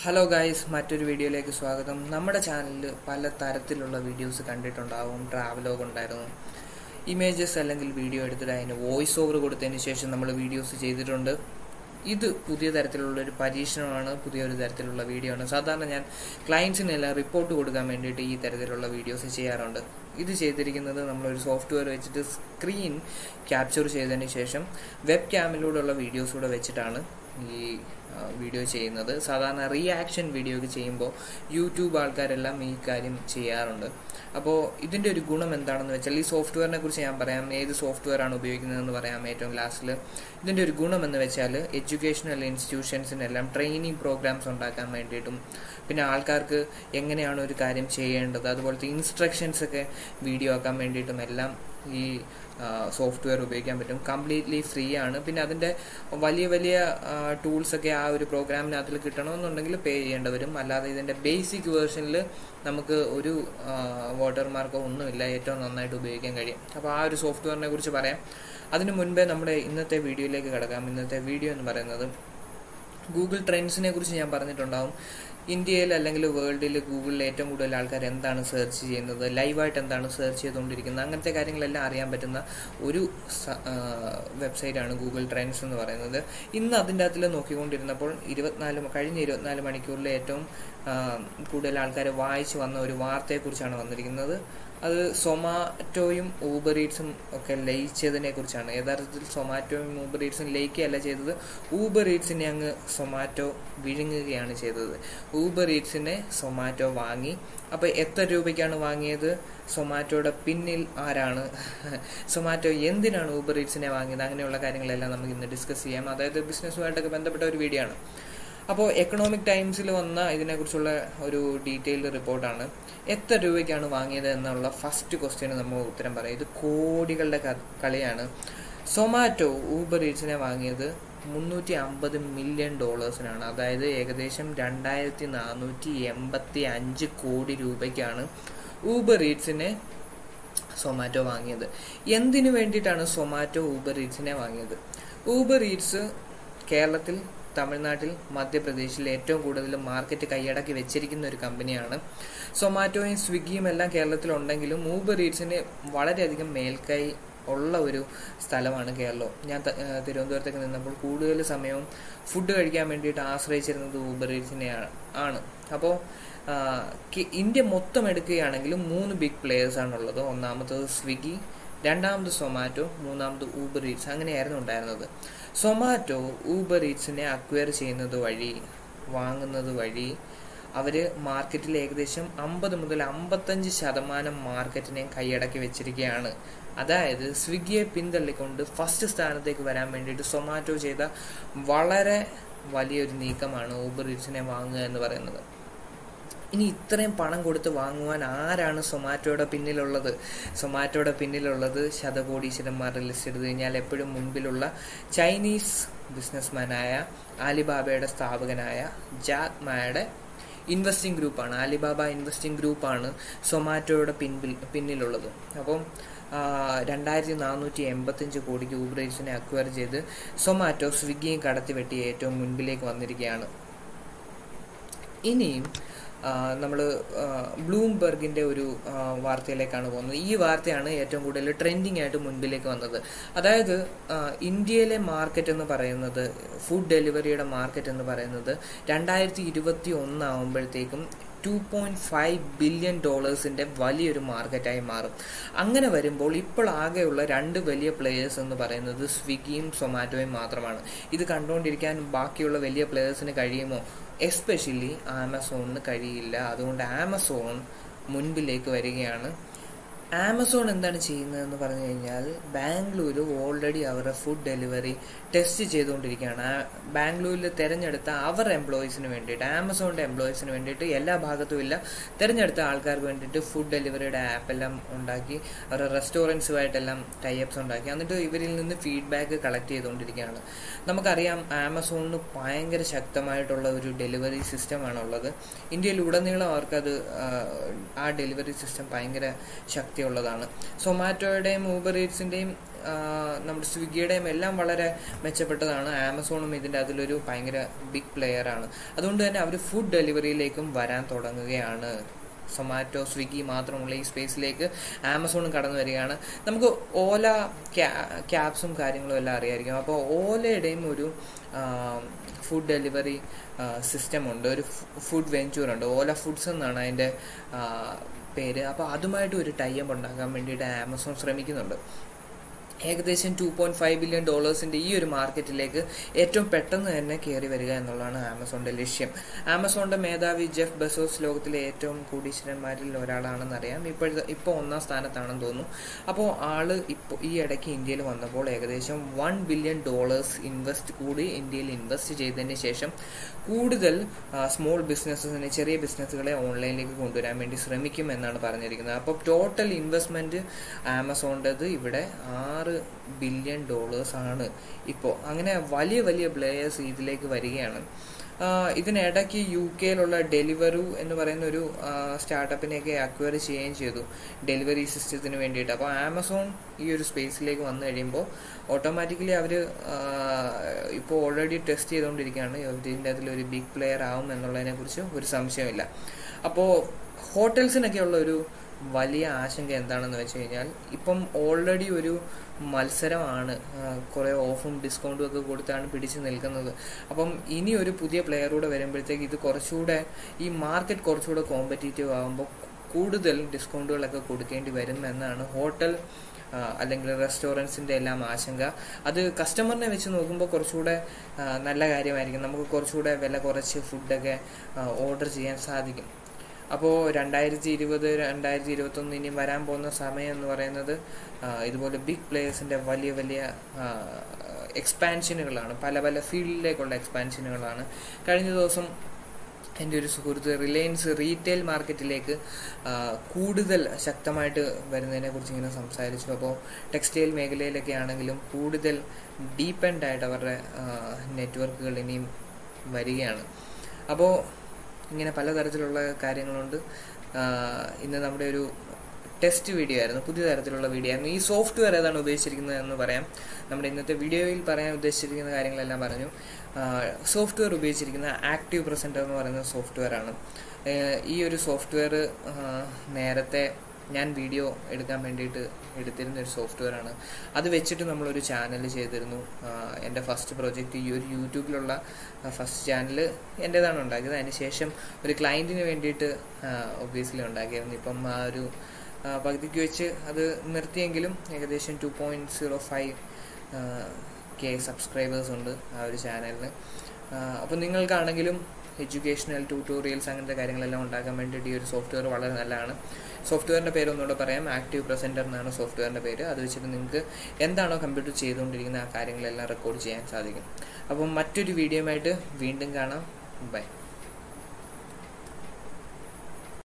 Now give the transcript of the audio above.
hello guys മറ്റൊരു വീഡിയോയിലേക്ക് സ്വാഗതം നമ്മുടെ ചാനലിൽ പല തരത്തിലുള്ള വീഡിയോസ് കണ്ടിട്ടുണ്ടാവും ട്രാവലോഗ് ഉണ്ടായിരുന്നു ഇമേജസ് അല്ലെങ്കിൽ വീഡിയോ എടുത്തിട്ട് അതിന് വോയിസ് ഓവർ കൊടുത്തതിന് ശേഷം നമ്മൾ വീഡിയോസ് ചെയ്തിട്ടുണ്ട് ഇത് പുതിയ തരത്തിലുള്ള ഒരു പരീക്ഷണമാണ് പുതിയൊരു തരത്തിലുള്ള വീഡിയോ ആണ് സാധാരണ ഞാൻ ക്ലയൻസിനെല്ലാം റിപ്പോർട്ട് കൊടുക്കാൻ വേണ്ടിയിട്ട് ഈ തരത്തിലുള്ള വീഡിയോസ് ചെയ്യാറുണ്ട് ഇത് ചെയ്തിരിക്കുന്നത് നമ്മളൊരു സോഫ്റ്റ്വെയർ വെച്ചിട്ട് സ്ക്രീൻ ക്യാപ്ചർ ചെയ്തതിന് ശേഷം വെബ് ക്യാമിലൂടെയുള്ള വീഡിയോസ് കൂടെ വെച്ചിട്ടാണ് ഈ വീഡിയോ ചെയ്യുന്നത് സാധാരണ റിയാക്ഷൻ വീഡിയോ ഒക്കെ ചെയ്യുമ്പോൾ യൂട്യൂബ് ആൾക്കാരെല്ലാം ഈ കാര്യം ചെയ്യാറുണ്ട് അപ്പോൾ ഇതിൻ്റെ ഒരു ഗുണം എന്താണെന്ന് വെച്ചാൽ ഈ സോഫ്റ്റ്വെയറിനെ കുറിച്ച് ഞാൻ പറയാം ഏത് സോഫ്റ്റ്വെയർ ആണ് ഉപയോഗിക്കുന്നതെന്ന് പറയാം ഏറ്റവും ലാസ്റ്റിൽ ഇതിൻ്റെ ഒരു ഗുണം എന്ന് വെച്ചാൽ എഡ്യൂക്കേഷണൽ ഇൻസ്റ്റിറ്റ്യൂഷൻസിനെല്ലാം ട്രെയിനിങ് പ്രോഗ്രാംസ് ഉണ്ടാക്കാൻ വേണ്ടിയിട്ടും പിന്നെ ആൾക്കാർക്ക് എങ്ങനെയാണ് ഒരു കാര്യം ചെയ്യേണ്ടത് അതുപോലത്തെ ഇൻസ്ട്രക്ഷൻസ് ഒക്കെ വീഡിയോ ആക്കാൻ വേണ്ടിയിട്ടും എല്ലാം ഈ സോഫ്റ്റ്വെയർ ഉപയോഗിക്കാൻ പറ്റും കംപ്ലീറ്റ്ലി ഫ്രീ ആണ് പിന്നെ അതിൻ്റെ വലിയ വലിയ ടൂൾസ് ഒക്കെ ആ ഒരു പ്രോഗ്രാമിനകത്തിൽ കിട്ടണമെന്നുണ്ടെങ്കിൽ പേ ചെയ്യേണ്ടി വരും അല്ലാതെ ഇതിൻ്റെ ബേസിക് വേർഷനിൽ നമുക്ക് ഒരു വാട്ടർമാർക്കോ ഒന്നുമില്ല ഏറ്റവും നന്നായിട്ട് ഉപയോഗിക്കാൻ കഴിയും അപ്പോൾ ആ ഒരു സോഫ്റ്റ്വെയറിനെ കുറിച്ച് പറയാം അതിനു മുൻപേ നമ്മുടെ ഇന്നത്തെ വീഡിയോയിലേക്ക് കിടക്കാം ഇന്നത്തെ വീഡിയോ എന്ന് പറയുന്നത് ഗൂഗിൾ ട്രെൻഡ്സിനെ കുറിച്ച് ഞാൻ പറഞ്ഞിട്ടുണ്ടാവും ഇന്ത്യയിൽ അല്ലെങ്കിൽ വേൾഡിൽ ഗൂഗിളിൽ ഏറ്റവും കൂടുതൽ ആൾക്കാർ എന്താണ് സെർച്ച് ചെയ്യുന്നത് ലൈവായിട്ട് എന്താണ് സെർച്ച് ചെയ്തുകൊണ്ടിരിക്കുന്നത് അങ്ങനത്തെ കാര്യങ്ങളെല്ലാം അറിയാൻ പറ്റുന്ന ഒരു വെബ്സൈറ്റാണ് ഗൂഗിൾ ട്രെൻഡ്സ് എന്ന് പറയുന്നത് ഇന്ന് അതിൻ്റെ അകത്തിൽ നോക്കിക്കൊണ്ടിരുന്നപ്പോൾ ഇരുപത്തിനാല് കഴിഞ്ഞ ഇരുപത്തിനാല് മണിക്കൂറിൽ ഏറ്റവും കൂടുതൽ ആൾക്കാർ വായിച്ചു വന്ന ഒരു വാർത്തയെക്കുറിച്ചാണ് വന്നിരിക്കുന്നത് അത് സൊമാറ്റോയും ഊബർ ഈറ്റ്സും ഒക്കെ ലയിച്ചതിനെ കുറിച്ചാണ് യഥാർത്ഥത്തിൽ സൊമാറ്റോയും ഊബർ ഈറ്റ്സും ലയിക്കുകയല്ല ചെയ്തത് ഊബർ ഈറ്റ്സിനെ അങ്ങ് സൊമാറ്റോ വിഴുങ്ങുകയാണ് ചെയ്തത് ഊബർ ഈറ്റ്സിനെ സൊമാറ്റോ വാങ്ങി അപ്പോൾ എത്ര രൂപയ്ക്കാണ് വാങ്ങിയത് സൊമാറ്റോയുടെ പിന്നിൽ ആരാണ് സൊമാറ്റോ എന്തിനാണ് ഊബർ ഈറ്റ്സിനെ വാങ്ങിയത് അങ്ങനെയുള്ള കാര്യങ്ങളെല്ലാം നമുക്ക് ഇന്ന് ഡിസ്കസ് ചെയ്യാം അതായത് ബിസിനസ്സുമായിട്ടൊക്കെ ബന്ധപ്പെട്ട ഒരു വീഡിയോ ആണ് അപ്പോൾ എക്കണോമിക് ടൈംസിൽ വന്ന ഇതിനെക്കുറിച്ചുള്ള ഒരു ഡീറ്റെയിൽഡ് റിപ്പോർട്ടാണ് എത്ര രൂപയ്ക്കാണ് വാങ്ങിയത് എന്നുള്ള ഫസ്റ്റ് ക്വസ്റ്റ്യന് നമ്മൾ ഉത്തരം പറയാം ഇത് കോടികളുടെ കളിയാണ് സൊമാറ്റോ ഊബർ ഈറ്റ്സിനെ വാങ്ങിയത് മുന്നൂറ്റി അമ്പത് മില്യൺ ഡോളേഴ്സിനാണ് അതായത് ഏകദേശം രണ്ടായിരത്തി നാനൂറ്റി എൺപത്തി അഞ്ച് കോടി രൂപയ്ക്കാണ് ഊബർ ഈറ്റ്സിനെ സൊമാറ്റോ വാങ്ങിയത് എന്തിനു വേണ്ടിയിട്ടാണ് സൊമാറ്റോ ഊബർ ഈറ്റ്സിനെ വാങ്ങിയത് ഊബർ ഈറ്റ്സ് കേരളത്തിൽ തമിഴ്നാട്ടിൽ മധ്യപ്രദേശിൽ ഏറ്റവും കൂടുതൽ മാർക്കറ്റ് കൈയടക്കി വെച്ചിരിക്കുന്ന ഒരു കമ്പനിയാണ് സൊമാറ്റോയും സ്വിഗ്ഗിയും എല്ലാം കേരളത്തിലുണ്ടെങ്കിലും ഊബർ ഈറ്റ്സിന് വളരെയധികം മേൽക്കൈ ഉള്ള ഒരു സ്ഥലമാണ് കേരളം ഞാൻ തിരുവനന്തപുരത്തേക്ക് നിന്നപ്പോൾ കൂടുതൽ സമയവും ഫുഡ് കഴിക്കാൻ വേണ്ടിയിട്ട് ആശ്രയിച്ചിരുന്നത് ഊബർ ഈറ്റ്സിനെ ആണ് അപ്പോൾ ഇന്ത്യ മൊത്തം എടുക്കുകയാണെങ്കിലും മൂന്ന് ബിഗ് പ്ലേയേഴ്സ് ആണുള്ളത് ഒന്നാമത്തത് സ്വിഗ്ഗി രണ്ടാമത് സൊമാറ്റോ മൂന്നാമത് ഊബർ ഈറ്റ്സ് അങ്ങനെയായിരുന്നു ഉണ്ടായിരുന്നത് സൊമാറ്റോ ഊബർ ഈറ്റ്സിനെ അക്വയർ ചെയ്യുന്നത് വഴി വാങ്ങുന്നത് വഴി അവർ മാർക്കറ്റിൽ ഏകദേശം അമ്പത് മുതൽ അമ്പത്തഞ്ച് ശതമാനം മാർക്കറ്റിനെ കൈയടക്കി വെച്ചിരിക്കുകയാണ് അതായത് സ്വിഗ്ഗിയെ പിന്തള്ളിക്കൊണ്ട് ഫസ്റ്റ് സ്ഥാനത്തേക്ക് വരാൻ വേണ്ടിയിട്ട് സൊമാറ്റോ ചെയ്ത വളരെ വലിയൊരു നീക്കമാണ് ഊബർ ഈറ്റ്സിനെ വാങ്ങുക എന്ന് പറയുന്നത് ഇനി ഇത്രയും പണം കൊടുത്ത് വാങ്ങുവാൻ ആരാണ് സൊമാറ്റോയുടെ പിന്നിലുള്ളത് സൊമാറ്റോയുടെ പിന്നിലുള്ളത് ശതകോടീശ്വരന്മാരുടെ ലിസ്റ്റ് എടുത്തു കഴിഞ്ഞാൽ എപ്പോഴും മുൻപിലുള്ള ചൈനീസ് ബിസിനസ്മാനായ ആലിബാബയുടെ സ്ഥാപകനായ ജാക്ക് മായുടെ ഇൻവെസ്റ്റിംഗ് ഗ്രൂപ്പാണ് ആലിബാബ ഇൻവെസ്റ്റിംഗ് ഗ്രൂപ്പാണ് സൊമാറ്റോയുടെ പിൻപിൽ പിന്നിലുള്ളത് അപ്പം രണ്ടായിരത്തി നാനൂറ്റി എൺപത്തഞ്ച് കോടിക്ക് ഊബറേറ്റ്സിനെ അക്വയർ ചെയ്ത് സൊമാറ്റോ സ്വിഗ്ഗിയും കടത്തിവെട്ടി ഏറ്റവും മുൻപിലേക്ക് വന്നിരിക്കുകയാണ് ഇനിയും നമ്മൾ ബ്ലൂംബെർഗിൻ്റെ ഒരു വാർത്തയിലേക്കാണ് പോകുന്നത് ഈ വാർത്തയാണ് ഏറ്റവും കൂടുതൽ ട്രെൻഡിങ് ആയിട്ട് മുൻപിലേക്ക് വന്നത് അതായത് ഇന്ത്യയിലെ മാർക്കറ്റ് എന്ന് പറയുന്നത് ഫുഡ് ഡെലിവറിയുടെ മാർക്കറ്റ് എന്ന് പറയുന്നത് രണ്ടായിരത്തി ഇരുപത്തി ഒന്നാകുമ്പോഴത്തേക്കും ടു പോയിന്റ് ഫൈവ് ബില്യൺ ഡോളേഴ്സിന്റെ വലിയൊരു മാർക്കറ്റായി മാറും അങ്ങനെ വരുമ്പോൾ ഇപ്പോൾ ആകെയുള്ള രണ്ട് വലിയ പ്ലേയേഴ്സ് എന്ന് പറയുന്നത് സ്വിഗ്ഗിയും സൊമാറ്റോയും മാത്രമാണ് ഇത് കണ്ടുകൊണ്ടിരിക്കാൻ ബാക്കിയുള്ള വലിയ പ്ലേയേഴ്സിന് കഴിയുമോ എസ്പെഷ്യലി ആമസോണിന് കഴിയില്ല അതുകൊണ്ട് ആമസോൺ മുൻപിലേക്ക് വരികയാണ് ആമസോൺ എന്താണ് ചെയ്യുന്നതെന്ന് പറഞ്ഞു കഴിഞ്ഞാൽ ബാംഗ്ലൂർ ഓൾറെഡി അവരുടെ ഫുഡ് ഡെലിവറി ടെസ്റ്റ് ചെയ്തുകൊണ്ടിരിക്കുകയാണ് ബാംഗ്ലൂരിൽ തിരഞ്ഞെടുത്ത അവർ എംപ്ലോയീസിന് വേണ്ടിയിട്ട് ആമസോണിൻ്റെ എംപ്ലോയീസിന് വേണ്ടിയിട്ട് എല്ലാ ഭാഗത്തും ഇല്ല തിരഞ്ഞെടുത്ത ആൾക്കാർക്ക് വേണ്ടിയിട്ട് ഫുഡ് ഡെലിവറിയുടെ ആപ്പെല്ലാം ഉണ്ടാക്കി അവരുടെ റെസ്റ്റോറൻറ്റ്സുമായിട്ടെല്ലാം ടൈപ്സ് ഉണ്ടാക്കി എന്നിട്ട് ഇവരിൽ നിന്ന് ഫീഡ്ബാക്ക് കളക്ട് ചെയ്തുകൊണ്ടിരിക്കുകയാണ് നമുക്കറിയാം ആമസോണിന് ഭയങ്കര ശക്തമായിട്ടുള്ള ഒരു ഡെലിവറി സിസ്റ്റമാണ് ഉള്ളത് ഇന്ത്യയിൽ ഉടനീളം അവർക്കത് ആ ഡെലിവറി സിസ്റ്റം ഭയങ്കര ശക്തി ഉള്ളതാണ് സൊമാറ്റോയുടെയും ഊബർ ഈറ്റ്സിൻ്റെയും നമ്മുടെ സ്വിഗ്ഗിയുടെയും എല്ലാം വളരെ മെച്ചപ്പെട്ടതാണ് ആമസോണും ഇതിൻ്റെ അതിലൊരു ഭയങ്കര ബിഗ് പ്ലെയർ ആണ് അതുകൊണ്ട് തന്നെ അവർ ഫുഡ് ഡെലിവറിയിലേക്കും വരാൻ തുടങ്ങുകയാണ് സൊമാറ്റോ സ്വിഗ്ഗി മാത്രമുള്ള ഈ സ്പേസിലേക്ക് ആമസോണും കടന്നു വരികയാണ് നമുക്ക് ഓല ക്യാബ്സും കാര്യങ്ങളും എല്ലാം അറിയായിരിക്കും അപ്പോൾ ഓലയുടെയും ഒരു ഫുഡ് ഡെലിവറി സിസ്റ്റം ഉണ്ട് ഒരു ഫുഡ് വെഞ്ചൂർ ഉണ്ട് ഓല ഫുഡ്സ് എന്നാണ് അതിൻ്റെ പേര് അപ്പോൾ അതുമായിട്ട് ഒരു ടൈപ്പ് ഉണ്ടാക്കാൻ വേണ്ടിയിട്ട് ആമസോൺ ശ്രമിക്കുന്നുണ്ട് ഏകദേശം ടു പോയിന്റ് ഫൈവ് ബില്യൺ ഡോളേഴ്സിന്റെ ഈ ഒരു മാർക്കറ്റിലേക്ക് ഏറ്റവും പെട്ടെന്ന് തന്നെ കയറി വരിക എന്നുള്ളതാണ് ആമസോണിന്റെ ലക്ഷ്യം ആമസോണിന്റെ മേധാവി ജെഫ് ബെസോസ് ലോകത്തിലെ ഏറ്റവും കോടീശ്വരന്മാരിൽ ഒരാളാണെന്ന് അറിയാം ഇപ്പോഴത്തെ ഇപ്പോൾ ഒന്നാം സ്ഥാനത്താണെന്ന് തോന്നുന്നു അപ്പോൾ ആള് ഇപ്പോൾ ഈ ഇടയ്ക്ക് ഇന്ത്യയിൽ വന്നപ്പോൾ ഏകദേശം വൺ ബില്യൺ ഡോളേഴ്സ് ഇൻവെസ്റ്റ് കൂടി ഇന്ത്യയിൽ ഇൻവെസ്റ്റ് ചെയ്തതിന് ശേഷം കൂടുതൽ സ്മോൾ ബിസിനസ്സിനെ ചെറിയ ബിസിനസ്സുകളെ ഓൺലൈനിലേക്ക് കൊണ്ടുവരാൻ വേണ്ടി ശ്രമിക്കും എന്നാണ് പറഞ്ഞിരിക്കുന്നത് അപ്പോൾ ടോട്ടൽ ഇൻവെസ്റ്റ്മെന്റ് ആമസോണിൻ്റെത് ഇവിടെ ആറ് ബില്യൺ ഡോളേഴ്സ് ആണ് ഇപ്പോൾ അങ്ങനെ വലിയ വലിയ പ്ലേയേഴ്സ് ഇതിലേക്ക് വരികയാണ് ഇതിനിടയ്ക്ക് യു കെയിലുള്ള ഡെലിവറു എന്ന് പറയുന്ന ഒരു സ്റ്റാർട്ടപ്പിനെയൊക്കെ അക്വയർ ചെയ്യുകയും ചെയ്തു ഡെലിവറി സിസ്റ്റത്തിന് വേണ്ടിയിട്ട് അപ്പോൾ ആമസോൺ ഈ ഒരു സ്പേസിലേക്ക് വന്നു കഴിയുമ്പോൾ ഓട്ടോമാറ്റിക്കലി അവർ ഇപ്പോൾ ഓൾറെഡി ടെസ്റ്റ് ചെയ്തുകൊണ്ടിരിക്കുകയാണ് ഇതിൻ്റെ അതിലൊരു ബിഗ് പ്ലെയർ ആവും എന്നുള്ളതിനെ കുറിച്ച് ഒരു സംശയമില്ല അപ്പോൾ ഹോട്ടൽസിനൊക്കെ ഉള്ള ഒരു വലിയ ആശങ്ക എന്താണെന്ന് വെച്ച് കഴിഞ്ഞാൽ ഇപ്പം ഓൾറെഡി ഒരു മത്സരമാണ് കുറേ ഓഫും ഡിസ്കൗണ്ടും ഒക്കെ കൊടുത്താണ് പിടിച്ചു നിൽക്കുന്നത് അപ്പം ഇനി ഒരു പുതിയ പ്ലെയറൂടെ വരുമ്പോഴത്തേക്ക് ഇത് കുറച്ചുകൂടെ ഈ മാർക്കറ്റ് കുറച്ചുകൂടെ കോമ്പറ്റീറ്റീവ് ആകുമ്പോൾ കൂടുതൽ ഡിസ്കൗണ്ടുകളൊക്കെ കൊടുക്കേണ്ടി വരും എന്നാണ് ഹോട്ടൽ അല്ലെങ്കിൽ റെസ്റ്റോറൻറ്റ്സിൻ്റെ എല്ലാം ആശങ്ക അത് കസ്റ്റമറിനെ വെച്ച് നോക്കുമ്പോൾ കുറച്ചുകൂടെ നല്ല കാര്യമായിരിക്കും നമുക്ക് കുറച്ചുകൂടെ വില കുറച്ച് ഫുഡൊക്കെ ഓർഡർ ചെയ്യാൻ സാധിക്കും അപ്പോൾ രണ്ടായിരത്തി ഇരുപത് രണ്ടായിരത്തി ഇരുപത്തൊന്ന് ഇനി വരാൻ പോകുന്ന സമയം എന്ന് പറയുന്നത് ഇതുപോലെ ബിഗ് പ്ലേയേഴ്സിൻ്റെ വലിയ വലിയ എക്സ്പാൻഷനുകളാണ് പല പല ഫീൽഡിലേക്കുള്ള എക്സ്പാൻഷനുകളാണ് കഴിഞ്ഞ ദിവസം എൻ്റെ ഒരു സുഹൃത്ത് റിലയൻസ് റീറ്റെയിൽ മാർക്കറ്റിലേക്ക് കൂടുതൽ ശക്തമായിട്ട് വരുന്നതിനെ കുറിച്ച് ഇങ്ങനെ സംസാരിച്ചു അപ്പോൾ ടെക്സ്റ്റൈൽ മേഖലയിലൊക്കെ ആണെങ്കിലും കൂടുതൽ ഡീപ്പെൻഡ് ആയിട്ട് അവരുടെ നെറ്റ്വർക്കുകൾ ഇനിയും വരികയാണ് അപ്പോൾ ഇങ്ങനെ പലതരത്തിലുള്ള കാര്യങ്ങളുണ്ട് ഇന്ന് നമ്മുടെ ഒരു ടെസ്റ്റ് വീഡിയോ ആയിരുന്നു പുതിയ തരത്തിലുള്ള വീഡിയോ ആയിരുന്നു ഈ സോഫ്റ്റ്വെയർ ഏതാണ് ഉപയോഗിച്ചിരിക്കുന്നത് എന്ന് പറയാം നമ്മുടെ ഇന്നത്തെ വീഡിയോയിൽ പറയാൻ ഉദ്ദേശിച്ചിരിക്കുന്ന കാര്യങ്ങളെല്ലാം പറഞ്ഞു സോഫ്റ്റ്വെയർ ഉപയോഗിച്ചിരിക്കുന്ന ആക്റ്റീവ് പ്രസൻറ്റർ എന്ന് പറയുന്ന സോഫ്റ്റ്വെയർ ആണ് ഈ ഒരു സോഫ്റ്റ്വെയർ നേരത്തെ ഞാൻ വീഡിയോ എടുക്കാൻ വേണ്ടിയിട്ട് എടുത്തിരുന്ന ഒരു സോഫ്റ്റ്വെയർ ആണ് അത് വെച്ചിട്ട് നമ്മളൊരു ചാനൽ ചെയ്തിരുന്നു എൻ്റെ ഫസ്റ്റ് പ്രോജക്റ്റ് ഈ ഒരു യൂട്യൂബിലുള്ള ഫസ്റ്റ് ചാനൽ എൻ്റേതാണ് ഉണ്ടാക്കിയത് അതിന് ശേഷം ഒരു ക്ലയൻറ്റിന് വേണ്ടിയിട്ട് ഒബ്വിയസ്ലി ഉണ്ടാക്കിയിരുന്നു ഇപ്പം ആ ഒരു പകുതിക്ക് വെച്ച് അത് നിർത്തിയെങ്കിലും ഏകദേശം two point zero five K subscribers ഉണ്ട് ആ ഒരു ചാനലിന് അപ്പോൾ നിങ്ങൾക്കാണെങ്കിലും എഡ്യൂക്കേഷണൽ ട്യൂട്ടോറിയൽസ് അങ്ങനത്തെ കാര്യങ്ങളെല്ലാം ഉണ്ടാക്കാൻ വേണ്ടിയിട്ട് ഈ ഒരു സോഫ്റ്റ്വെയർ വളരെ നല്ലതാണ് സോഫ്റ്റ്വെയറിൻ്റെ പേര് ഒന്നുകൂടെ പറയാം ആക്റ്റീവ് പ്രസൻറ്റർ എന്നാണ് സോഫ്റ്റ്വെയറിൻ്റെ പേര് അത് വെച്ചിട്ട് നിങ്ങൾക്ക് എന്താണോ കമ്പ്യൂട്ടർ ചെയ്തുകൊണ്ടിരിക്കുന്ന ആ കാര്യങ്ങളെല്ലാം റെക്കോർഡ് ചെയ്യാൻ സാധിക്കും അപ്പം മറ്റൊരു വീഡിയോയുമായിട്ട് വീണ്ടും കാണാം ബൈ